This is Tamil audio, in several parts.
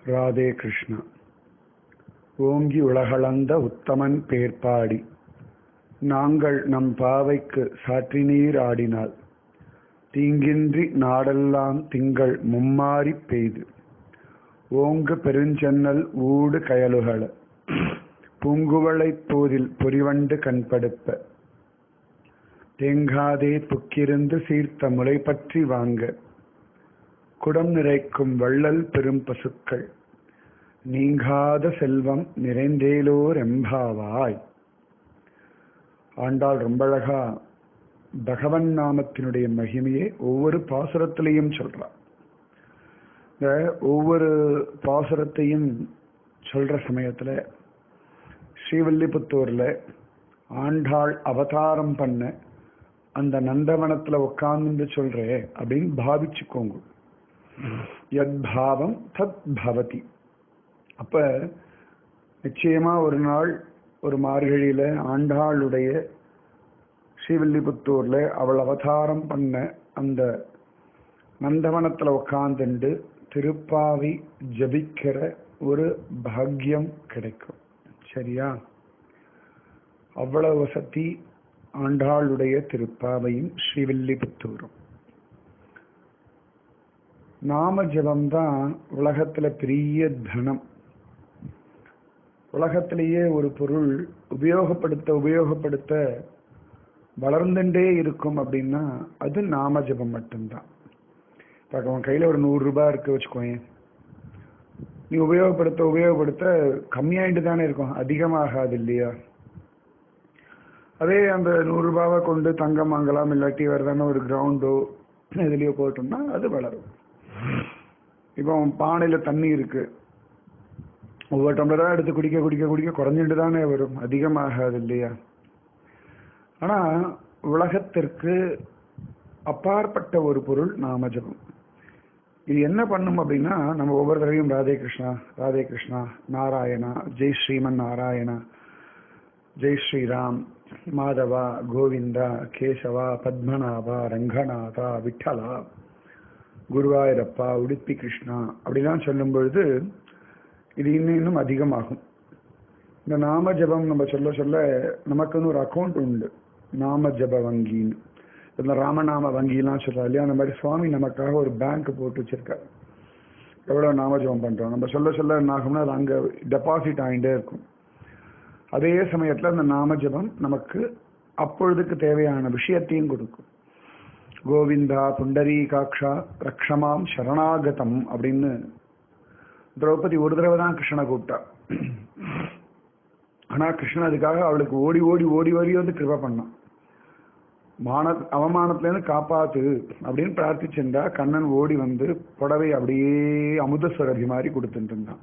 ராதே கிருஷ்ணா ஓங்கி உலகளந்த உத்தமன் பேர்பாடி நாங்கள் நம் பாவைக்கு சாற்றினீர் ஆடினால் தீங்கின்றி நாடெல்லாம் திங்கள் மும்மாரி பெய்து ஓங்கு பெருஞ்சென்னல் ஊடு கயலுகள பூங்குவளைப் போதில் பொறிவண்டு கண்படுப்ப தேங்காதே புக்கிருந்து சீர்த்த முளை பற்றி வாங்க குடம் நிறைக்கும் வள்ளல் பெரும் பசுக்கள் நீங்காத செல்வம் நிறைந்தேலோர் எம்பாவாய் ஆண்டாள் ரொம்ப அழகா பகவன் நாமத்தினுடைய மகிமையை ஒவ்வொரு பாசுரத்திலையும் சொல்றார் இந்த ஒவ்வொரு பாசுரத்தையும் சொல்ற சமயத்துல ஸ்ரீவில்லிபுத்தூர்ல ஆண்டாள் அவதாரம் பண்ண அந்த நந்தவனத்துல உட்கார்ந்து சொல்றே அப்படின்னு பாவிச்சுக்கோங்க யத் பாவம் தத் பவதி அப்ப நிச்சயமா ஒரு நாள் ஒரு மார்கழியில ஆண்டாளுடைய ஸ்ரீவில்லிபுத்தூர்ல அவள் அவதாரம் பண்ண அந்த நந்தவனத்துல உட்காந்துண்டு திருப்பாவி ஜபிக்கிற ஒரு பாக்கியம் கிடைக்கும் சரியா அவ்வளவு வசதி ஆண்டாளுடைய திருப்பாவையும் ஸ்ரீவில்லிபுத்தூரும் நாம ஜபம்தான் உலகத்துல பெரிய தனம் உலகத்திலேயே ஒரு பொருள் உபயோகப்படுத்த உபயோகப்படுத்த வளர்ந்துட்டே இருக்கும் அப்படின்னா அது நாம ஜபம் மட்டும்தான் இப்போ அவன் கையில் ஒரு நூறு ரூபாய் இருக்கு வச்சுக்கோயேன் நீ உபயோகப்படுத்த உபயோகப்படுத்த கம்மியாயிட்டு தானே இருக்கும் அதிகமாகாது இல்லையா அதே அந்த நூறு ரூபாவை கொண்டு தங்கம் வாங்கலாம் இல்லாட்டி வேறு தானே ஒரு கிரவுண்டோ இதுலேயோ போட்டோம்னா அது வளரும் இப்போ பானையில் தண்ணி இருக்கு ஒவ்வொரு டம்ளராக எடுத்து குடிக்க குடிக்க குடிக்க குறைஞ்சிட்டு தானே வரும் அதிகமாகாது இல்லையா ஆனால் உலகத்திற்கு அப்பாற்பட்ட ஒரு பொருள் நாம ஜபம் இது என்ன பண்ணும் அப்படின்னா நம்ம ஒவ்வொரு தடவையும் ராதே கிருஷ்ணா ராதே கிருஷ்ணா நாராயணா ஜெய் ஸ்ரீமன் நாராயணா ஜெய் ஸ்ரீராம் மாதவா கோவிந்தா கேசவா பத்மநாபா ரங்கநாதா விட்டலா குருவாயூரப்பா உடுப்பி கிருஷ்ணா அப்படிலாம் சொல்லும் பொழுது இது இன்னும் இன்னும் அதிகமாகும் இந்த நாம ஜபம் நம்ம சொல்ல சொல்ல நமக்குன்னு ஒரு அக்கௌண்ட் உண்டு நாம ஜப வங்கின்னு இந்த ராமநாம வங்கிலாம் சொல்றா இல்லையா அந்த மாதிரி சுவாமி நமக்காக ஒரு பேங்க் போட்டு வச்சிருக்காரு எவ்வளோ நாம ஜபம் பண்றோம் நம்ம சொல்ல சொல்ல என்ன ஆகும்னா அது அங்கே டெபாசிட் ஆகிட்டே இருக்கும் அதே சமயத்தில் அந்த நாம ஜபம் நமக்கு அப்பொழுதுக்கு தேவையான விஷயத்தையும் கொடுக்கும் கோவிந்தா புண்டரி காக்ஷா ரக்ஷமாம் சரணாகதம் அப்படின்னு திரௌபதி ஒரு தடவை தான் கிருஷ்ணனை கூப்பிட்டா ஆனா கிருஷ்ணன் அதுக்காக அவளுக்கு ஓடி ஓடி ஓடி ஓடி வந்து கிருப பண்ணான் மான அவமானத்திலேருந்து காப்பாத்து அப்படின்னு பிரார்த்திச்சிருந்தா கண்ணன் ஓடி வந்து புடவை அப்படியே அமுதஸ்வரபி மாதிரி கொடுத்துட்டு இருந்தான்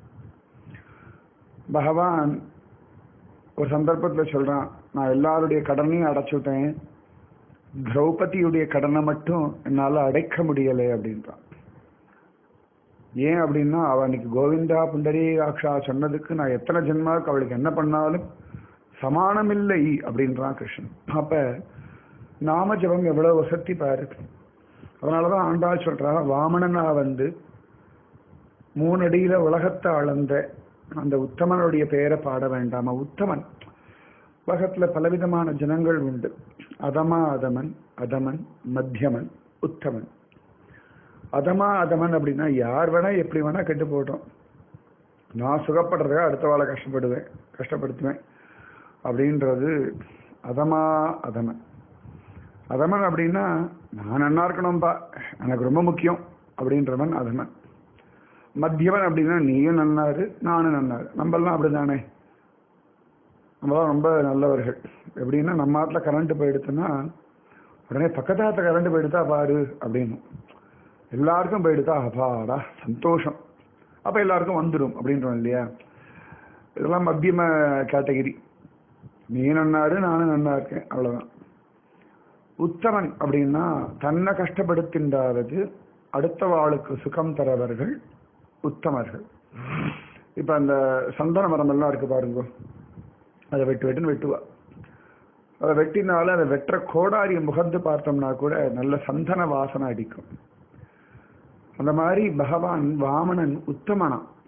பகவான் ஒரு சந்தர்ப்பத்தில் சொல்றான் நான் எல்லாருடைய கடனையும் அடைச்சு விட்டேன் திரௌபதியுடைய கடனை மட்டும் என்னால் அடைக்க முடியலை அப்படின்றான் ஏன் அப்படின்னா அவள் அன்னைக்கு கோவிந்தா புண்டரி ஆக்ஷா சொன்னதுக்கு நான் எத்தனை ஜென்மாவுக்கு அவளுக்கு என்ன பண்ணாலும் சமானமில்லை அப்படின்றான் கிருஷ்ணன் அப்ப நாம ஜபம் எவ்வளவு வசதி பாரு அதனாலதான் ஆண்டாள் சொல்றா வாமனனா வந்து மூணு அடியில உலகத்தை அளந்த அந்த உத்தமனுடைய பெயரை பாட வேண்டாமா உத்தமன் உலகத்துல பலவிதமான ஜனங்கள் உண்டு அதமா அதமன் அதமன் மத்தியமன் உத்தமன் அதமா அதமன் அப்படின்னா யார் வேணா எப்படி வேணா கெட்டு போட்டோம் நான் சுகப்படுறதுக்காக அடுத்த வாழை கஷ்டப்படுவேன் கஷ்டப்படுத்துவேன் அப்படின்றது அதமா அதமன் அதமன் அப்படின்னா நான் நன்னா இருக்கணும்பா எனக்கு ரொம்ப முக்கியம் அப்படின்றவன் அதமன் மத்தியவன் அப்படின்னா நீயும் நன்னாரு நானும் நன்னாரு நம்மளாம் அப்படிதானே நம்மளாம் ரொம்ப நல்லவர்கள் எப்படின்னா நம்ம ஆட்டில் கரண்ட் போயிடுத்துன்னா உடனே பக்கத்தாத்த கரண்ட் போயிடுத்தா பாரு அப்படின்னு எல்லாருக்கும் போயிடுதா அப்பாடா சந்தோஷம் அப்போ எல்லாருக்கும் வந்துடும் அப்படின்றோம் இல்லையா இதெல்லாம் மத்தியம கேட்டகிரி நீ நன்னாரு நானும் நன்னா இருக்கேன் அவ்வளோதான் உத்தமன் அப்படின்னா தன்னை கஷ்டப்படுத்தின்றாவது அடுத்த வாளுக்கு சுகம் தரவர்கள் உத்தமர்கள் இப்போ அந்த சந்தன மரம் எல்லாம் இருக்கு பாருங்க அதை வெட்டு வெட்டுன்னு வெட்டுவா அதை வெட்டினால அதை வெட்டுற கோடாரி முகந்து பார்த்தோம்னா கூட நல்ல சந்தன வாசனை அடிக்கும் அந்த மாதிரி பகவான் வாமனன் உத்தமனா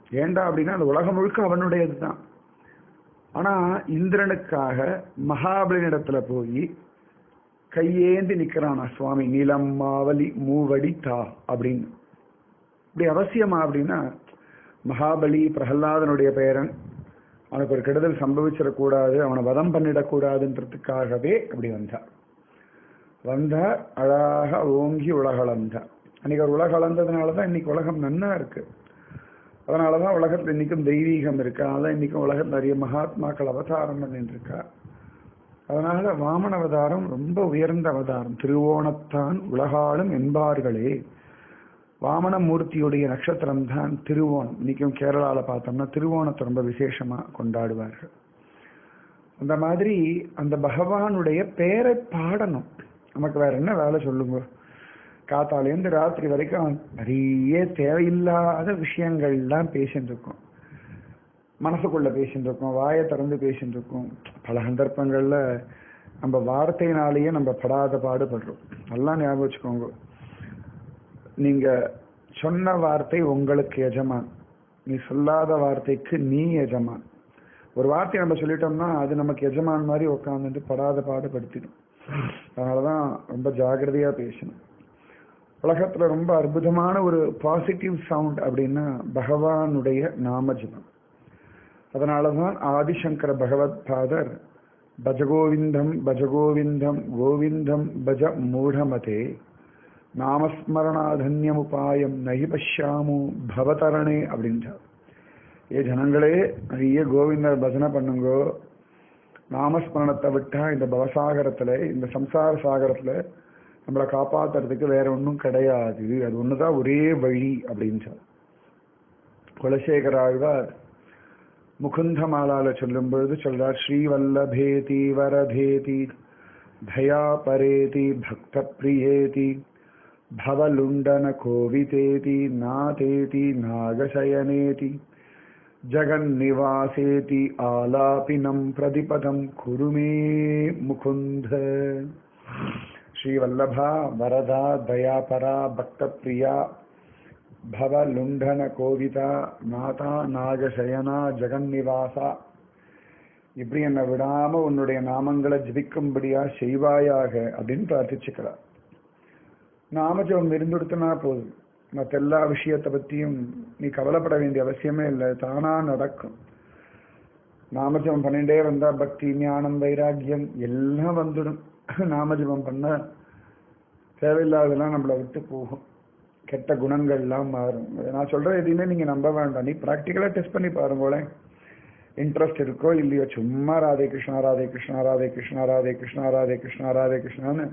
ஏண்டா அப்படின்னா அந்த உலகம் முழுக்க அவனுடையது தான் ஆனா இந்திரனுக்காக மகாபலினிடத்துல போய் கையேந்தி நிக்கிறானா சுவாமி நீலம் மாவலி மூவடி தா அப்படின்னு இப்படி அவசியமா அப்படின்னா மகாபலி பிரகலாதனுடைய பேரன் அவனுக்கு ஒரு கெடுதல் சம்பவிச்சிடக்கூடாது அவனை வதம் பண்ணிடக்கூடாதுன்றதுக்காகவே அப்படி வந்தார் வந்தார் அழகாக ஓங்கி உலகளந்தார் அன்னைக்கு அவர் உலகளந்ததுனால தான் இன்னைக்கு உலகம் நன்னா இருக்கு அதனால தான் உலகத்தில் இன்னைக்கும் தெய்வீகம் இருக்கு அதனால இன்னைக்கும் உலகத்தில் நிறைய மகாத்மாக்கள் அவதாரம் பண்ணிட்டு இருக்கா அதனால வாமன அவதாரம் ரொம்ப உயர்ந்த அவதாரம் திருவோணத்தான் உலகாலும் என்பார்களே வாமனமூர்த்தியுடைய நட்சத்திரம் தான் திருவோணம் இன்னைக்கும் கேரளால பார்த்தோம்னா திருவோணத்தை ரொம்ப விசேஷமா கொண்டாடுவார்கள் அந்த மாதிரி அந்த பகவானுடைய பேரை பாடணும் நமக்கு வேற என்ன வேலை சொல்லுங்க காத்தாலேருந்து ராத்திரி வரைக்கும் நிறைய தேவையில்லாத விஷயங்கள்லாம் பேசிட்டு இருக்கோம் மனசுக்குள்ள பேசிட்டு இருக்கோம் வாயை திறந்து பேசிட்டு இருக்கோம் பல சந்தர்ப்பங்கள்ல நம்ம வார்த்தையினாலேயே நம்ம படாத பாடுபடுறோம் நல்லா ஞாபகம் வச்சுக்கோங்க நீங்க சொன்ன வார்த்தை உங்களுக்கு எஜமான் நீ சொல்லாத வார்த்தைக்கு நீ எஜமான் ஒரு வார்த்தை நம்ம சொல்லிட்டோம்னா அது நமக்கு எஜமான் மாதிரி உட்காந்துட்டு படாத பாடுபடுத்திடும் அதனாலதான் ரொம்ப ஜாகிரதையா பேசணும் உலகத்துல ரொம்ப அற்புதமான ஒரு பாசிட்டிவ் சவுண்ட் அப்படின்னா பகவானுடைய நாமஜபம் அதனாலதான் ஆதிசங்கர பகவத் பாதர் பஜகோவிந்தம் பஜகோவிந்தம் கோவிந்தம் பஜ மூடமதே நாமஸ்மரணாதன்யமுபாயம் நகி பஷ்யாமு பவதரணே அப்படின்றார் ஏ ஜனங்களே நிறைய கோவிந்தர் பஜனை பண்ணுங்கோ நாமஸ்மரணத்தை விட்டா இந்த பவசாகரத்துல இந்த சம்சார சாகரத்துல நம்மளை காப்பாத்துறதுக்கு வேற ஒன்றும் கிடையாது அது ஒண்ணுதான் ஒரே வழி அப்படின்றார் குலசேகர ஆழ்வார் முகுந்த மாலால சொல்லும் பொழுது சொல்றார் ஸ்ரீவல்லபேதி வரதேதி தயா பரேதி பக்த பிரியேதி भवलुण्डन कोवितेति नातेति नागशयनेति जगन्निवासेति आलापिनं प्रतिपदं कुरु मे मुकुन्द श्रीवल्लभा वरदा दयापरा भक्तप्रिया भवलुण्डन கோவிதா நாதா நாகசயனா ஜெகன்னிவாசா இப்படி என்னை விடாம உன்னுடைய நாமங்களை ஜபிக்கும்படியா செய்வாயாக அப்படின்னு பிரார்த்திச்சுக்கிறார் நாமஜபம் இருந்துடுத்துனா போதும் மற்ற எல்லா விஷயத்தை பற்றியும் நீ கவலைப்பட வேண்டிய அவசியமே இல்லை தானா நடக்கும் நாமஜபம் பண்ணிட்டே வந்தா பக்தி ஞானம் வைராக்கியம் எல்லாம் வந்துடும் நாமஜபம் பண்ண தேவையில்லாதெல்லாம் நம்மளை விட்டு போகும் கெட்ட குணங்கள்லாம் மாறும் நான் சொல்ற எதையுமே நீங்க நம்ப வேண்டாம் நீ ப்ராக்டிக்கலா டெஸ்ட் பண்ணி பாருங்களேன் இன்ட்ரெஸ்ட் இருக்கோ இல்லையோ சும்மா ராதே கிருஷ்ணா ராதே கிருஷ்ணா ராதே கிருஷ்ணா ராதே கிருஷ்ணா ராதே கிருஷ்ணா ராதே கிருஷ்ணான்னு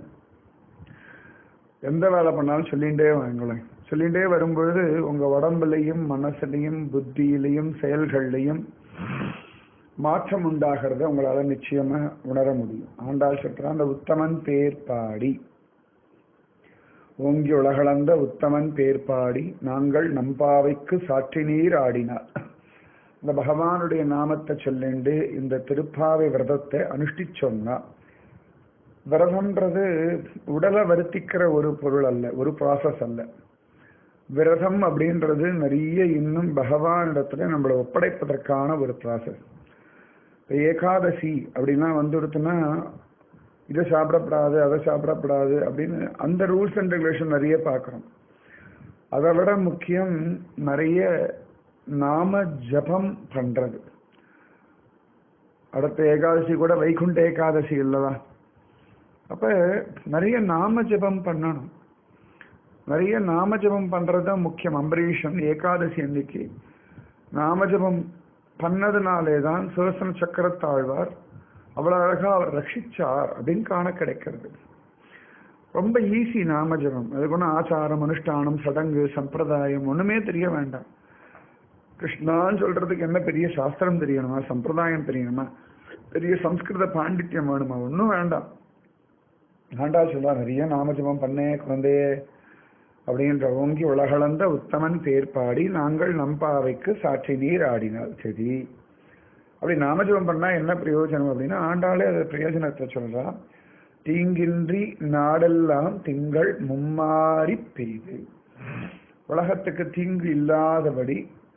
எந்த வேலை பண்ணாலும் சொல்லிகிட்டே வாங்களேன் சொல்லிகிட்டே வரும்பொழுது உங்க உடம்புலையும் மனசுலையும் புத்தியிலையும் செயல்கள்லையும் மாற்றம் உண்டாகிறத உங்களால நிச்சயமா உணர முடியும் ஆண்டாள் சொல்ற அந்த உத்தமன் பேர் பாடி ஓங்கி உலகளந்த உத்தமன் பேர் பாடி நாங்கள் நம்பாவைக்கு சாற்றி நீர் ஆடினார் இந்த பகவானுடைய நாமத்தை சொல்லிண்டு இந்த திருப்பாவை விரதத்தை அனுஷ்டிச்சோம்னா விரதம்ன்றது உடலை வருத்திக்கிற ஒரு பொருள் அல்ல ஒரு ப்ராசஸ் அல்ல விரதம் அப்படின்றது நிறைய இன்னும் பகவானிடத்துல நம்மளை ஒப்படைப்பதற்கான ஒரு ப்ராசஸ் இப்போ ஏகாதசி அப்படின்னா வந்துடுத்துன்னா இதை சாப்பிடப்படாது அதை சாப்பிடப்படாது அப்படின்னு அந்த ரூல்ஸ் அண்ட் ரெகுலேஷன் நிறைய பார்க்குறோம் அதை விட முக்கியம் நிறைய நாம ஜபம் பண்றது அடுத்த ஏகாதசி கூட வைகுண்ட ஏகாதசி இல்லவா அப்ப நிறைய நாம ஜபம் பண்ணணும் நிறைய நாம ஜபம் பண்றது தான் முக்கியம் அம்பரீஷன் ஏகாதசி அன்னைக்கு நாம ஜபம் பண்ணதுனாலே தான் சுதர்சன சக்கரத்தாழ்வார் அவ்வளவு அழகா அவர் ரட்சிச்சார் அப்படின்னு காண கிடைக்கிறது ரொம்ப ஈஸி நாம ஜபம் அதுக்கு ஒன்றும் ஆச்சாரம் அனுஷ்டானம் சடங்கு சம்பிரதாயம் ஒண்ணுமே தெரிய வேண்டாம் கிருஷ்ணான்னு சொல்றதுக்கு என்ன பெரிய சாஸ்திரம் தெரியணுமா சம்பிரதாயம் தெரியணுமா பெரிய சம்ஸ்கிருத பாண்டித்யம் வேணுமா ஒன்றும் வேண்டாம் ஆண்டா சொல்றா நிறைய நாமஜபம் பண்ணே குழந்தையே அப்படின்ற ஓங்கி உலகளந்த உத்தமன் பேர் பாடி நாங்கள் நம்பாவைக்கு சாட்சி நீர் ஆடினார் சரி அப்படி நாமஜபம் பண்ணா என்ன பிரயோஜனம் அப்படின்னா ஆண்டாளே அது பிரயோஜனத்தை சொல்றா தீங்கின்றி நாடெல்லாம் திங்கள் மும்மாறி பெய்து உலகத்துக்கு தீங்கு இல்லாதபடி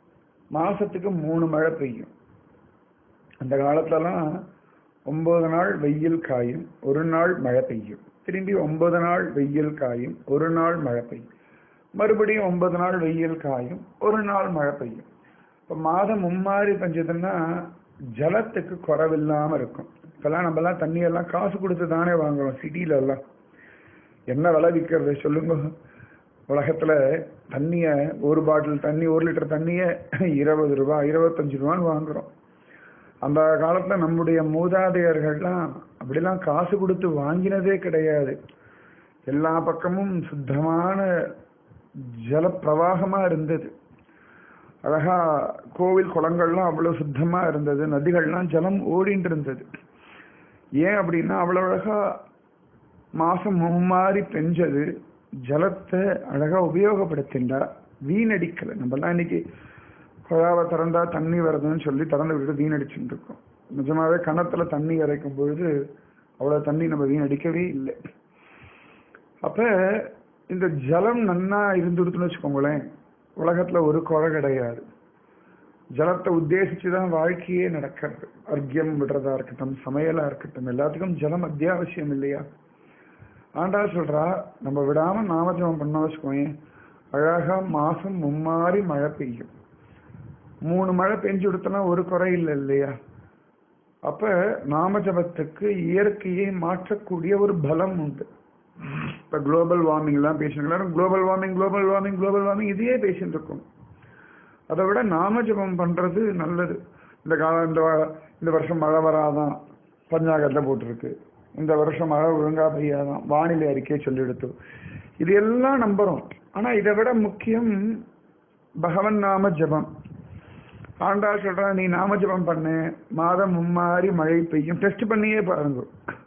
மாசத்துக்கு மூணு மழை பெய்யும் அந்த காலத்துலலாம் ஒன்பது நாள் வெயில் காயும் ஒரு நாள் மழை பெய்யும் திரும்பி ஒன்பது நாள் வெயில் காயும் ஒரு நாள் மழை பெய்யும் மறுபடியும் ஒன்பது நாள் வெயில் காயும் ஒரு நாள் மழை பெய்யும் இப்போ மாதம் மும்மாறி பெஞ்சதுன்னா ஜலத்துக்கு குறவில்லாம இருக்கும் இப்பெல்லாம் நம்மலாம் தண்ணியெல்லாம் காசு கொடுத்து தானே வாங்குறோம் சிட்டில எல்லாம் என்ன விலை விற்கிறது சொல்லுங்க உலகத்துல தண்ணிய ஒரு பாட்டில் தண்ணி ஒரு லிட்டர் தண்ணிய இருபது ரூபாய் இருபத்தஞ்சு ரூபான்னு வாங்குறோம் அந்த காலத்துல நம்முடைய மூதாதையர்கள்லாம் அப்படிலாம் காசு கொடுத்து வாங்கினதே கிடையாது எல்லா பக்கமும் சுத்தமான ஜல பிரவாகமா இருந்தது அழகா கோவில் குளங்கள்லாம் அவ்வளவு சுத்தமா இருந்தது நதிகள்லாம் ஜலம் ஓடிட்டு இருந்தது ஏன் அப்படின்னா அவ்வளவு அழகா மாசம் மும்மாறி பெஞ்சது ஜலத்தை அழகா உபயோகப்படுத்திண்டா வீணடிக்கல நம்மலாம் இன்னைக்கு குழாவை திறந்தா தண்ணி வருதுன்னு சொல்லி திறந்து விட்டுட்டு வீணடிச்சுட்டு இருக்கோம் நிஜமாவே கணத்துல தண்ணி இறைக்கும் பொழுது அவ்வளவு தண்ணி நம்ம வீணடிக்கவே இல்லை அப்ப இந்த ஜலம் நன்னா இருந்துடுத்துன்னு வச்சுக்கோங்களேன் உலகத்துல ஒரு குறை கிடையாது ஜலத்தை உத்தேசிச்சு தான் வாழ்க்கையே நடக்கிறது அர்க்கியம் விடுறதா இருக்கட்டும் சமையலா இருக்கட்டும் எல்லாத்துக்கும் ஜலம் அத்தியாவசியம் இல்லையா ஆண்டா சொல்றா நம்ம விடாம நாமஜபம் பண்ண வச்சுக்கோங்க அழகா மாசம் மும்மாறி மழை பெய்யும் மூணு மழை பெஞ்சு கொடுத்தனா ஒரு குறை இல்லை இல்லையா அப்ப நாமஜபத்துக்கு இயற்கையை மாற்றக்கூடிய ஒரு பலம் உண்டு இப்ப குளோபல் வார்மிங் எல்லாம் பேசுறீங்க global warming global warming global warming இதையே பேசிட்டு இருக்கோம் அதை விட நாமஜபம் பண்றது நல்லது இந்த காலம் இந்த வ- இந்த வருஷம் மழை வராதான் பஞ்சாங்கத்துல போட்டிருக்கு இந்த வருஷம் மழை ஒழுங்கா பெய்யாதான் வானிலை அறிக்கையை சொல்லிடுத்து இது எல்லாம் நம்புறோம் ஆனா இதை விட முக்கியம் பகவன் நாம ஜபம் ஆண்டாள் சொல்றா நீ நாம ஜபம் பண்ணு மாதம் மும்மாறி மழை பெய்யும் டெஸ்ட் பண்ணியே பாருங்க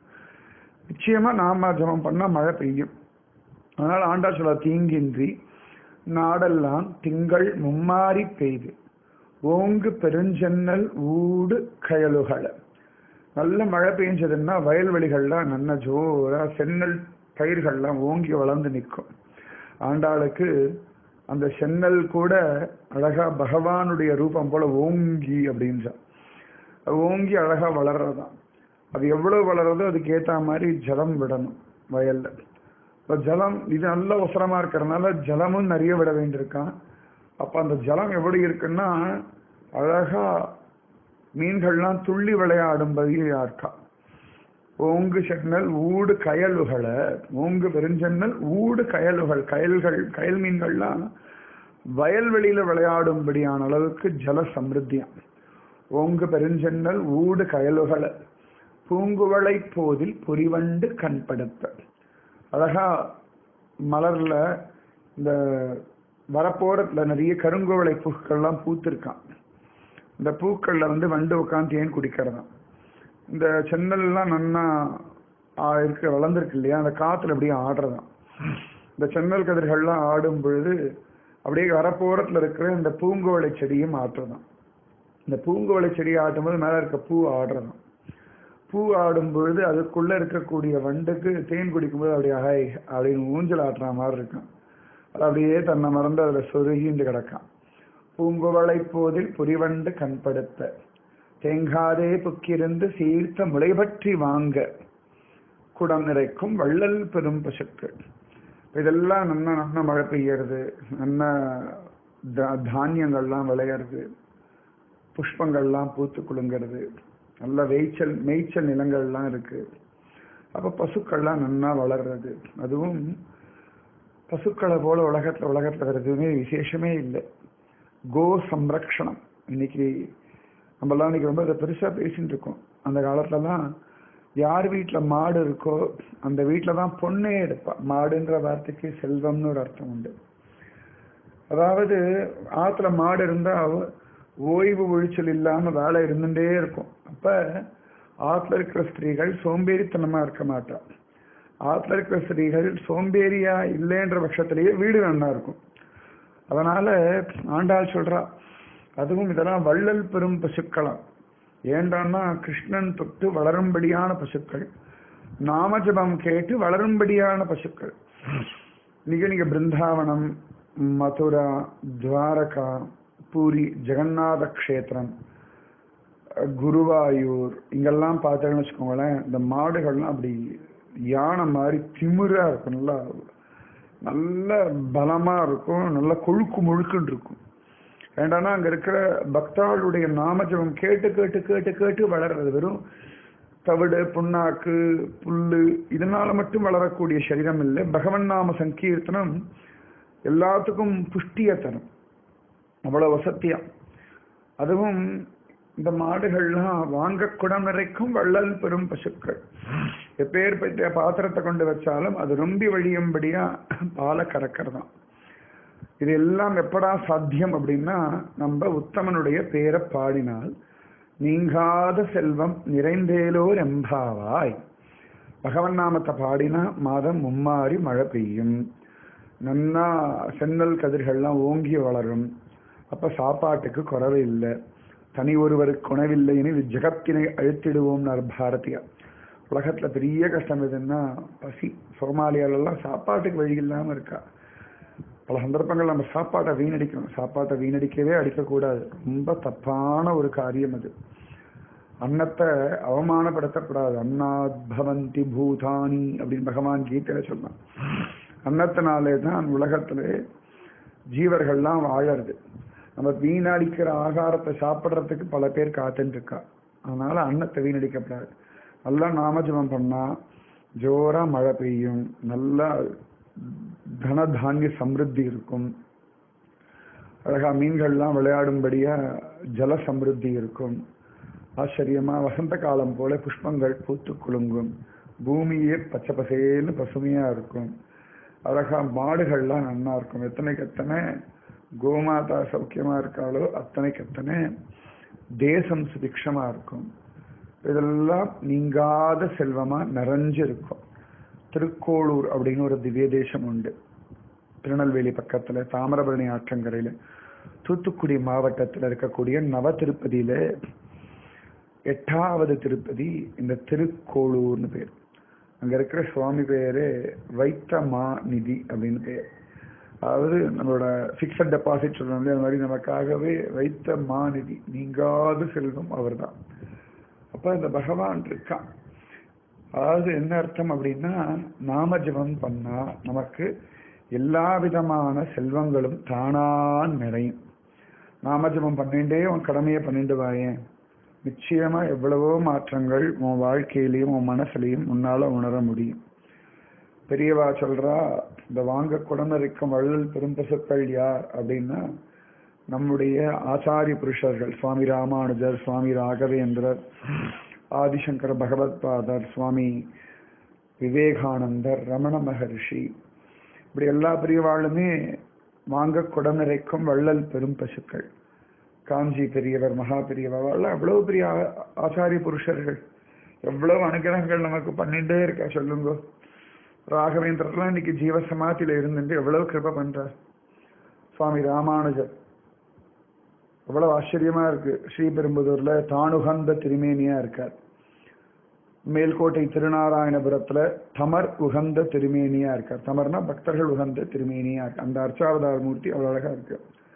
நிச்சயமா நாம ஜபம் பண்ணா மழை பெய்யும் அதனால ஆண்டாள் சொல்ல தீங்கின்றி நாடெல்லாம் திங்கள் மும்மாறி பெய்து ஓங்கு பெருஞ்சென்னல் ஊடு கயலுகள நல்ல மழை பெஞ்சதுன்னா வயல்வெளிகள்லாம் நல்ல ஜோரா சென்னல் பயிர்கள்லாம் ஓங்கி வளர்ந்து நிற்கும் ஆண்டாளுக்கு அந்த சென்னல் கூட அழகா பகவானுடைய ரூபம் போல ஓங்கி அப்படின்றா அது ஓங்கி அழகா வளர்றதாம் அது எவ்வளவு வளருதோ அதுக்கு ஏத்த மாதிரி ஜலம் விடணும் வயல்ல இப்ப ஜலம் இது நல்ல உசரமா இருக்கிறதுனால ஜலமும் நிறைய விட வேண்டியிருக்கான் அப்ப அந்த ஜலம் எப்படி இருக்குன்னா அழகா மீன்கள்லாம் துள்ளி விளையாடும்படியா இருக்கா ஓங்கு சென்னல் ஊடு கயலுகளை ஓங்கு பெருஞ்சென்னல் ஊடு கயலுகள் கயல்கள் கயல் மீன்கள்லாம் வயல்வெளியில விளையாடும்படியான அளவுக்கு ஜல சமிருத்தியம் ஓங்கு பெருஞ்சென்னல் ஊடு கயலுகளை பூங்குவளை போதில் பொறிவண்டு கண்படுத்த அழகா மலர்ல இந்த வரப்போரத்துல நிறைய கருங்குவளை பூக்கள்லாம் பூத்திருக்கான் இந்த பூக்கள்ல வந்து வண்டு உட்காந்து தேன் குடிக்கிறதாம் இந்த சென்னல்லாம் நன்னா ஆ, இருக்கு வளர்ந்துருக்கு இல்லையா அந்த காத்துல அப்படியே ஆடுறதாம் இந்த சென்னல் கதிர்கள்லாம் ஆடும் பொழுது அப்படியே வரப்போரத்துல இருக்கிற இந்த பூங்குவளை செடியும் ஆட்டுறதாம் இந்த பூங்குவளை செடி ஆட்டும்போது மேல இருக்க பூ ஆடுறதாம் பூ ஆடும் பொழுது அதுக்குள்ள இருக்கக்கூடிய வண்டுக்கு தேன் குடிக்கும்போது அப்படியே ஹை அப்படின்னு ஊஞ்சல் ஆட்டுற மாதிரி இருக்கும் அது அப்படியே தன்னை மறந்து அதுல சொருகிண்டு கிடக்கான் பூங்குவளை போதில் புரிவண்டு கண்படுத்த தேங்காதே புக்கிருந்து சீர்த்த முளைபற்றி வாங்க குடம் நிறைக்கும் வள்ளல் பெரும் பசுக்கள் இதெல்லாம் நல்ல நல்ல மழை பெய்யறது நல்ல தா- தானியங்கள்லாம் விளையறது புஷ்பங்கள்லாம் பூத்து குலுங்கிறது நல்ல வேய்ச்சல் மேய்ச்சல் நிலங்கள்லாம் இருக்கு அப்ப பசுக்கள்லாம் நன்னா வளர்றது அதுவும் பசுக்களை போல உலகத்துல உலகத்துல வேற எதுவுமே விசேஷமே இல்லை கோ சம்ரக்ஷணம் இன்னைக்கு நம்மலாம் இன்னைக்கு ரொம்ப இதை பெருசா பேசிட்டு இருக்கோம் அந்த காலத்துலலாம் யார் வீட்ல மாடு இருக்கோ அந்த வீட்ல தான் பொண்ணே எடுப்பா மாடுன்ற வார்த்தைக்கு செல்வம்னு ஒரு அர்த்தம் உண்டு அதாவது ஆத்துல மாடு இருந்தா ஓய்வு ஒழிச்சல் இல்லாம வேலை இருந்துட்டே இருக்கும் அப்ப ஆத்துல இருக்கிற ஸ்திரீகள் சோம்பேறித்தனமா இருக்க மாட்டா ஆத்துல இருக்கிற ஸ்திரீகள் சோம்பேறியா இல்லைன்ற பட்சத்திலேயே வீடு நன்னா இருக்கும் அதனால ஆண்டாள் சொல்றா அதுவும் இதெல்லாம் வள்ளல் பெரும் பசுக்களாம் ஏண்டான்னா கிருஷ்ணன் தொட்டு வளரும்படியான பசுக்கள் நாமஜபம் கேட்டு வளரும்படியான பசுக்கள் இன்னைக்கு நீங்க பிருந்தாவனம் மதுரா துவாரகா பூரி ஜெகநாத க்ஷேத்திரம் அஹ், குருவாயூர் இங்கெல்லாம் பார்த்தீங்கன்னு வச்சுக்கோங்களேன் இந்த மாடுகள்லாம் அப்படி யானை மாதிரி திமிரா இருக்கும் நல்லா நல்ல பலமா இருக்கும் நல்ல கொழுக்கு முழுக்குன்னு இருக்கும் ஏண்டானா அங்க இருக்கிற பக்தாளுடைய நாமஜபம் கேட்டு கேட்டு கேட்டு கேட்டு வளர்றது வெறும் தவிடு புண்ணாக்கு புல்லு இதனால மட்டும் வளரக்கூடிய சரீரம் இல்லை பகவன் நாம சங்கீர்த்தனம் எல்லாத்துக்கும் புஷ்டியை தரும் அவ்வளவு வசத்தியா அதுவும் இந்த மாடுகள்லாம் வாங்க குடம் நிறைக்கும் வள்ளல் பெரும் பசுக்கள் எப்பேற்பட்ட பாத்திரத்தை கொண்டு வச்சாலும் அது ரொம்பி வழியும்படியா பாலை கறக்கிறதாம் இது எல்லாம் எப்படா சாத்தியம் அப்படின்னா நம்ம உத்தமனுடைய பேரை பாடினால் நீங்காத செல்வம் நிறைந்தேலோர் எம்பாவாய் பகவன் நாமத்தை பாடினா மாதம் மும்மாறி மழை பெய்யும் நன்னா சென்னல் கதிர்கள்லாம் ஓங்கி வளரும் அப்ப சாப்பாட்டுக்கு குறவு இல்லை தனி ஒருவருக்கு உணவில்லைன்னு இது ஜெகத்தினை அழுத்திடுவோம்னார் பாரதியா உலகத்துல பெரிய கஷ்டம் எதுன்னா பசி சோமாலியாலெல்லாம் சாப்பாட்டுக்கு வழி இல்லாம இருக்கா பல சந்தர்ப்பங்கள் நம்ம சாப்பாட்டை வீணடிக்கணும் சாப்பாட்டை வீணடிக்கவே அடிக்கக்கூடாது ரொம்ப தப்பான ஒரு காரியம் அது அன்னத்தை அவமானப்படுத்தக்கூடாது அன்னாத் பவந்தி பூதானி அப்படின்னு பகவான் கீதையில சொன்னான் அன்னத்தினாலே தான் உலகத்துல ஜீவர்கள்லாம் வாழறது நம்ம வீணடிக்கிற ஆகாரத்தை சாப்பிட்றதுக்கு பல பேர் காத்துட்டு இருக்கா அதனால அன்னத்தை வீணடிக்கப்படாது நல்லா நாமஜபம் பண்ணா ஜோரா மழை பெய்யும் நல்லா தனதானிய சமிருத்தி இருக்கும் அழகா மீன்கள்லாம் விளையாடும்படியா ஜல சமிருத்தி இருக்கும் ஆச்சரியமா வசந்த காலம் போல புஷ்பங்கள் பூத்து குலுங்கும் பூமியே பச்சை பசேன்னு பசுமையா இருக்கும் அழகா மாடுகள்லாம் நன்னா இருக்கும் எத்தனைக்கு எத்தனை கோமாதா சௌக்கியமா இருக்காளோ அத்தனைக்கு எத்தனை தேசம் சுபிக்ஷமா இருக்கும் இதெல்லாம் நீங்காத செல்வமா நிறைஞ்சு இருக்கும் திருக்கோளூர் அப்படின்னு ஒரு திவ்ய தேசம் உண்டு திருநெல்வேலி பக்கத்துல தாமிரபரணி ஆற்றங்கரையில தூத்துக்குடி மாவட்டத்தில் இருக்கக்கூடிய நவ திருப்பதியில எட்டாவது திருப்பதி இந்த திருக்கோளூர்னு பேர் அங்க இருக்கிற சுவாமி பேரு வைத்தமா நிதி அப்படின்னு பேர் அதாவது நம்மளோட ஃபிக்ஸட் டெபாசிட் சொல்றோம் இல்லையா, அது மாதிரி நமக்காகவே வைத்த மாநிதி நீங்காத செல்வம் அவர்தான் அப்ப இந்த பகவான் இருக்கான் அதாவது என்ன அர்த்தம் அப்படின்னா நாம ஜெபம் பண்ணா நமக்கு எல்லா விதமான செல்வங்களும் தானா நிறையும் நாம ஜெபம் பண்ணிட்டே உன் கடமையை பண்ணிட்டு வாயேன் நிச்சயமா எவ்வளவோ மாற்றங்கள் உன் வாழ்க்கையிலையும் உன் மனசுலையும் உன்னால உணர முடியும் பெரியவா சொல்றா இந்த வாங்க குடமரிக்கும் வள்ளல் பெரும்பசுக்கள் யார் அப்படின்னா நம்முடைய ஆச்சாரிய புருஷர்கள் சுவாமி ராமானுஜர் சுவாமி ராகவேந்திரர் ஆதிசங்கர பகவத்பாதர் சுவாமி விவேகானந்தர் ரமண மகர்ஷி இப்படி எல்லா பெரியவாளுமே வாங்க குடநிறைக்கும் வள்ளல் பெரும் பசுக்கள் காஞ்சி பெரியவர் மகா பெரியவர் அவ்வளவு பெரிய ஆ- ஆச்சாரிய புருஷர்கள் எவ்வளவு அனுகிரகங்கள் நமக்கு பண்ணிட்டே இருக்கா சொல்லுங்க ராகவேந்திரர்லாம் இன்னைக்கு ஜீவ சமாதியில இருந்துட்டு எவ்வளவு கிருப பண்றார் சுவாமி ராமானுஜர் எவ்வளவு ஆச்சரியமா இருக்கு ஸ்ரீபெரும்புதூர்ல தானுகந்த திருமேனியா இருக்கார் மேல்கோட்டை திருநாராயணபுரத்துல தமர் உகந்த திருமேனியா இருக்கார் தமர்னா பக்தர்கள் உகந்த திருமேனியா இருக்கு அந்த அர்ச்சாவதார மூர்த்தி அவ்வளவு அழகா இருக்கு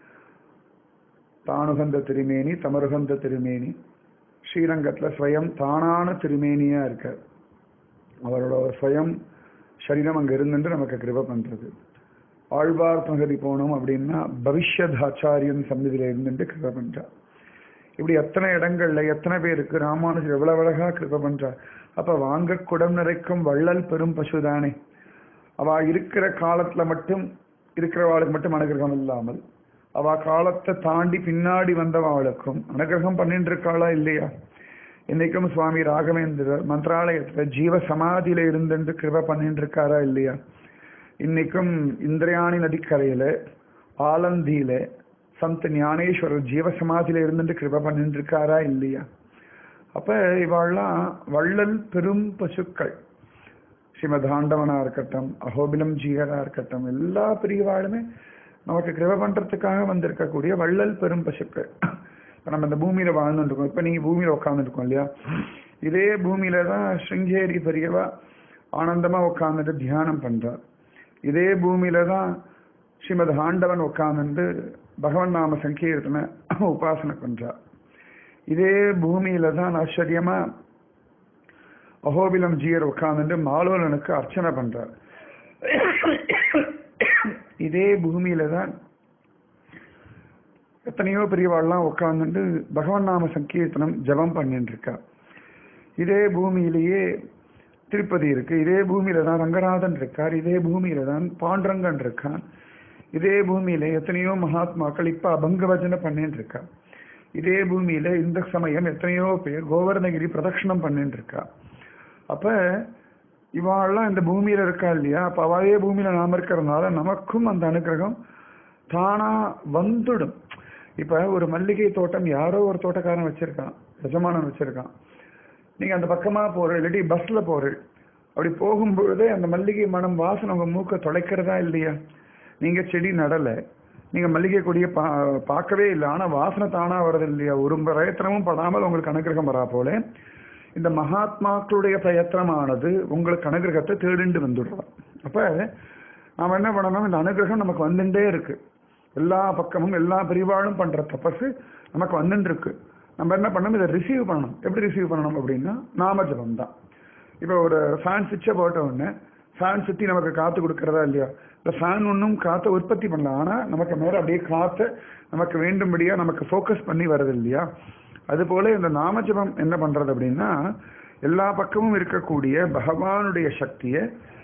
தானுகந்த திருமேனி தமருகந்த திருமேனி ஸ்ரீரங்கத்துல ஸ்வயம் தானான திருமேனியா இருக்கார் அவரோட ஸ்வயம் சரீரம் அங்க இருந்துட்டு நமக்கு கிருப பண்றது ஆழ்வார் பகுதி போனோம் அப்படின்னா பவிஷ்யத் ஆச்சாரியன் சந்நிதியில இருந்துட்டு கிருப பண்றார் இப்படி எத்தனை இடங்கள்ல எத்தனை பேருக்கு ராமானுஜர் எவ்வளவு அழகா கிருப பண்றார் அப்ப வாங்க குடம் நிறைக்கும் வள்ளல் பெரும் பசுதானே அவ இருக்கிற காலத்துல மட்டும் இருக்கிறவாளுக்கு மட்டும் அனுகிரகம் இல்லாமல் அவ காலத்தை தாண்டி பின்னாடி வந்தவாளுக்கும் அனுகிரகம் பண்ணிட்டு இருக்காளா இல்லையா இன்னைக்கும் சுவாமி ராகவேந்திரர் மந்திராலயத்துல ஜீவ சமாதியில இருந்துட்டு கிருப பண்ணிட்டு இருக்காரா இல்லையா இன்னைக்கும் இந்திரயாணி நதிக்கரையில ஆலந்தியில சந்த் ஞானேஸ்வரர் ஜீவ சமாதியில இருந்துட்டு கிருப பண்ணிட்டு இருக்காரா இல்லையா அப்ப இவாள்லாம் வள்ளல் பெரும் பசுக்கள் ஸ்ரீமதாண்டவனா இருக்கட்டும் அகோபிலம் ஜீகரா இருக்கட்டும் எல்லா பிரிவாளுமே நமக்கு கிருப பண்றதுக்காக வந்திருக்கக்கூடிய வள்ளல் பெரும் பசுக்கள் இப்ப நம்ம இந்த பூமியில வாழ்ந்துட்டு இருக்கோம் இப்ப நீங்க பூமியில உட்கார்ந்துட்டு இருக்கோம் இல்லையா இதே பூமியில தான் ஸ்ருங்கேரி பெரியவா ஆனந்தமா உட்கார்ந்துட்டு தியானம் பண்றார் இதே பூமியில தான் ஸ்ரீமத் ஆண்டவன் உட்கார்ந்துட்டு பகவன் நாம சங்கீர்த்தன உபாசனை பண்றா இதே பூமியில தான் ஆச்சரியமா அகோபிலம் ஜீயர் உட்கார்ந்துட்டு மாலோலனுக்கு அர்ச்சனை பண்றார் இதே பூமியில தான் எத்தனையோ பெரியவாள்லாம் உட்கார்ந்துட்டு பகவன் நாம சங்கீர்த்தனம் ஜபம் பண்ணிட்டு இருக்கா இதே பூமியிலேயே திருப்பதி இருக்கு இதே பூமியில தான் ரங்கநாதன் இருக்கார் இதே பூமியில தான் பாண்டரங்கன் இருக்கான் இதே பூமியில எத்தனையோ மகாத்மாக்கள் இப்ப அபங்க பஜனை பண்ணிட்டு இருக்கா இதே பூமியில இந்த சமயம் எத்தனையோ பேர் கோவர்ணகிரி பிரதட்சணம் பண்ணிட்டு இருக்கா அப்ப இவாள்லாம் இந்த பூமியில இருக்கா இல்லையா அப்ப அவையே பூமியில நாம இருக்கிறதுனால நமக்கும் அந்த அனுகிரகம் தானா வந்துடும் இப்ப ஒரு மல்லிகை தோட்டம் யாரோ ஒரு தோட்டக்காரன் வச்சிருக்கான் எஜமானன் வச்சிருக்கான் நீங்க அந்த பக்கமா போற இல்லாட்டி பஸ்ல போற அப்படி போகும்பொழுதே அந்த மல்லிகை மனம் வாசனை உங்க மூக்க தொலைக்கிறதா இல்லையா நீங்க செடி நடல நீங்க மல்லிகை கொடியை பா பார்க்கவே இல்லை ஆனா வாசனை தானா வருது இல்லையா ஒரு பிரயத்தனமும் படாமல் உங்களுக்கு அனுகிரகம் வரா போல இந்த மகாத்மாக்களுடைய பிரயத்தனமானது உங்களுக்கு அனுகிரகத்தை தேடிண்டு வந்துடுறோம் அப்ப நாம என்ன பண்ணணும் இந்த அனுகிரகம் நமக்கு வந்துட்டே இருக்கு எல்லா பக்கமும் எல்லா பிரிவாளும் பண்ற தபசு நமக்கு வந்துட்டு இருக்கு நம்ம என்ன பண்ணணும் இதை ரிசீவ் பண்ணணும் எப்படி ரிசீவ் பண்ணணும் அப்படின்னா நாம ஜபம் தான் இப்போ ஒரு ஃபேன் சுவிட்சை போட்ட உடனே ஃபேன் சுற்றி நமக்கு காற்று கொடுக்கறதா இல்லையா இந்த ஃபேன் ஒன்றும் காற்றை உற்பத்தி பண்ணலாம் ஆனால் நமக்கு மேலே அப்படியே காற்றை நமக்கு வேண்டும்படியாக நமக்கு ஃபோக்கஸ் பண்ணி வருது இல்லையா அதுபோல இந்த நாமஜபம் என்ன பண்றது அப்படின்னா எல்லா பக்கமும் இருக்கக்கூடிய பகவானுடைய சக்தியை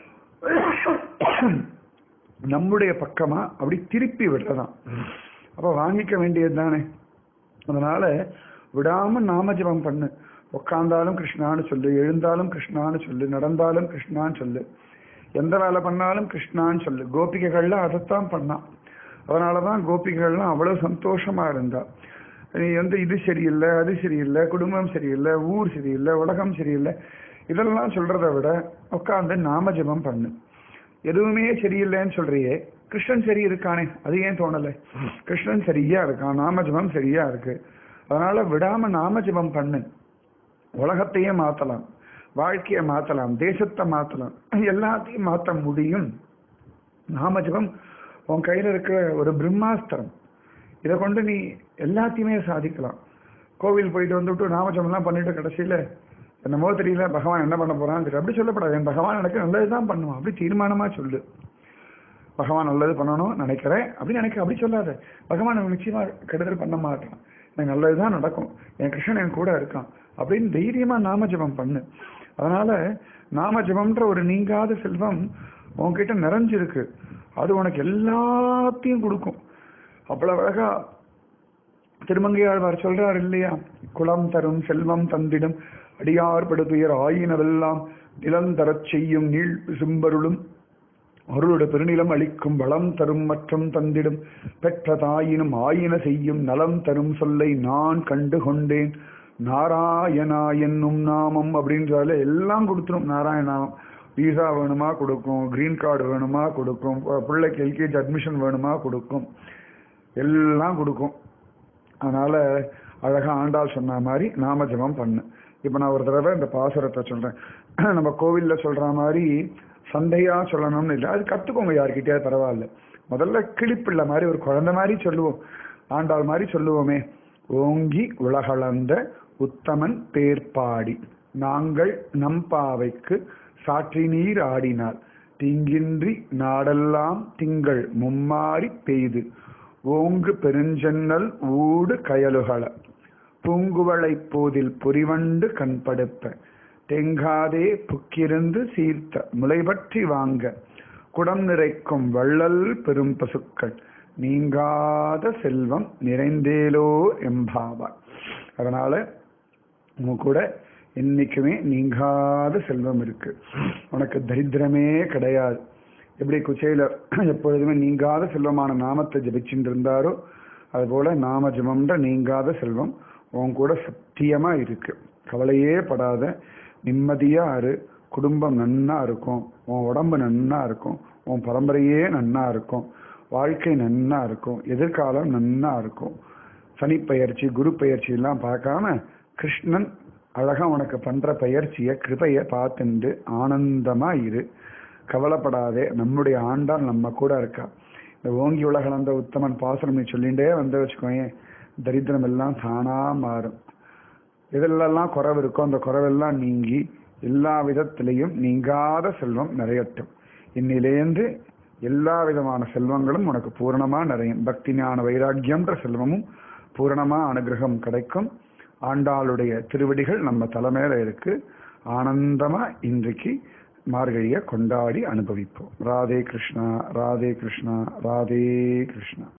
நம்முடைய பக்கமா அப்படி திருப்பி விடுறதாம் அப்ப வாங்கிக்க வேண்டியது தானே அதனால விடாம நாமஜபம் பண்ணு உட்கார்ந்தாலும் கிருஷ்ணான்னு சொல்லு எழுந்தாலும் கிருஷ்ணான்னு சொல்லு நடந்தாலும் கிருஷ்ணான்னு சொல்லு எந்த வேலை பண்ணாலும் கிருஷ்ணான்னு சொல்லு கோபிகைகள்லாம் அதைத்தான் பண்ணான் அதனாலதான் கோபிகைகள்லாம் அவ்வளவு சந்தோஷமா இருந்தா நீ வந்து இது சரியில்லை அது சரியில்லை குடும்பம் சரியில்லை ஊர் சரியில்லை உலகம் சரியில்லை இதெல்லாம் சொல்றதை விட உட்காந்து நாம ஜபம் பண்ணு எதுவுமே சரியில்லைன்னு சொல்றியே கிருஷ்ணன் சரி இருக்கானே அது ஏன் தோணலை கிருஷ்ணன் சரியா இருக்கான் நாம ஜபம் சரியா இருக்கு அதனால விடாம நாம ஜபம் பண்ணு உலகத்தையே மாத்தலாம் வாழ்க்கையை மாத்தலாம் தேசத்தை மாத்தலாம் எல்லாத்தையும் மாத்த முடியும் நாம ஜபம் உன் கையில இருக்கிற ஒரு பிரம்மாஸ்திரம் இதை கொண்டு நீ எல்லாத்தையுமே சாதிக்கலாம் கோவில் போயிட்டு வந்துவிட்டு நாமஜபம்லாம் பண்ணிட்டு கடைசியில என்னமோ தெரியல பகவான் என்ன பண்ண போறான்னு தெரியல அப்படி சொல்லப்படாது என் பகவான் எனக்கு நல்லதுதான் பண்ணுவான் அப்படி தீர்மானமா சொல்லு பகவான் நல்லது பண்ணணும் நினைக்கிறேன் அப்படி நினைக்க அப்படி சொல்லாத பகவான் எனக்கு நிச்சயமா கெடுதல் பண்ண மாட்டான் எனக்கு நல்லதுதான் நடக்கும் என் கிருஷ்ணன் என் கூட இருக்கான் அப்படின்னு தைரியமா நாம ஜபம் பண்ணு அதனால நாம ஜபம்ன்ற ஒரு நீங்காத செல்வம் உன்கிட்ட நிறைஞ்சிருக்கு அது உனக்கு எல்லாத்தையும் கொடுக்கும் அவ்வளவு அழகா திருமங்கையாழ்வார் சொல்றார் இல்லையா குளம் தரும் செல்வம் தந்திடும் அடியார் படுதுயர் ஆயினவெல்லாம் நிலம் தரச் செய்யும் நீள் சிம்பருளும் அருளோட பெருநிலம் அளிக்கும் வளம் தரும் மற்றும் தந்திடும் பெற்ற தாயினும் ஆயின செய்யும் நலம் தரும் சொல்லை நான் கண்டு கொண்டேன் நாராயணா என்னும் நாமம் அப்படின்றால எல்லாம் கொடுத்துரும் நாராயணாமம் விசா வேணுமா கொடுக்கும் கிரீன் கார்டு வேணுமா கொடுக்கும் பிள்ளைக்கு எல்கேஜி அட்மிஷன் வேணுமா கொடுக்கும் எல்லாம் கொடுக்கும் அதனால அழகா ஆண்டாள் சொன்ன மாதிரி நாம ஜபம் பண்ணு இப்ப நான் ஒரு தடவை இந்த பாசுரத்தை சொல்றேன் நம்ம கோவில்ல சொல்ற மாதிரி சந்தையா சொல்லணும்னு இல்லை அது கத்துக்கோங்க யார்கிட்டயாவது பரவாயில்ல முதல்ல கிளிப்பிள்ள மாதிரி ஒரு குழந்தை மாதிரி சொல்லுவோம் ஆண்டாள் மாதிரி சொல்லுவோமே ஓங்கி உலகளந்த உத்தமன் பேர்பாடி நாங்கள் நம்பாவைக்கு சாற்றி நீர் ஆடினார் தீங்கின்றி நாடெல்லாம் திங்கள் மும்மாறி பெய்து ஓங்கு பெருஞ்சென்னல் ஊடு கயலுகள பூங்குவளை போதில் பொறிவண்டு கண்படுப்ப தெங்காதே புக்கிருந்து சீர்த்த முளைபற்றி வாங்க குடம் நிறைக்கும் வள்ளல் பெரும் பசுக்கள் நீங்காத செல்வம் நிறைந்தேலோ எம்பாவார் அதனால உங்க கூட என்னைக்குமே நீங்காத செல்வம் இருக்கு உனக்கு தரித்திரமே கிடையாது எப்படி குச்சையில எப்பொழுதுமே நீங்காத செல்வமான நாமத்தை ஜபிச்சுட்டு இருந்தாரோ அதுபோல நாம ஜபம்ன்ற நீங்காத செல்வம் உன் கூட சத்தியமா இருக்கு கவலையே படாத நிம்மதியா இரு குடும்பம் நன்னா இருக்கும் உன் உடம்பு நன்னா இருக்கும் உன் பரம்பரையே நன்னா இருக்கும் வாழ்க்கை நன்னா இருக்கும் எதிர்காலம் நன்னா இருக்கும் சனி பயிற்சி குரு பயிற்சி எல்லாம் பார்க்காம கிருஷ்ணன் அழகா உனக்கு பண்ற பயிற்சிய கிருபைய பார்த்துண்டு ஆனந்தமா இரு கவலைப்படாதே நம்முடைய ஆண்டாள் நம்ம கூட இருக்கா இந்த ஓங்கி உலகளந்த உத்தமன் பாசனம் நீ சொல்லிகிட்டே வந்து வச்சுக்கோங்க தரித்திரம் எல்லாம் தானா மாறும் எதிலெல்லாம் குறைவு இருக்கோ அந்த குறைவெல்லாம் நீங்கி எல்லா விதத்திலையும் நீங்காத செல்வம் நிறையட்டும் இன்னிலேந்து எல்லா விதமான செல்வங்களும் உனக்கு பூரணமா நிறையும் பக்தி ஞான வைராக்கியம்ன்ற செல்வமும் பூரணமா அனுகிரகம் கிடைக்கும் ஆண்டாளுடைய திருவடிகள் நம்ம தலைமையில இருக்கு ஆனந்தமா இன்றைக்கு மார்கழியை கொண்டாடி அனுபவிப்போம் ராதே கிருஷ்ணா ராதே கிருஷ்ணா ராதே கிருஷ்ணா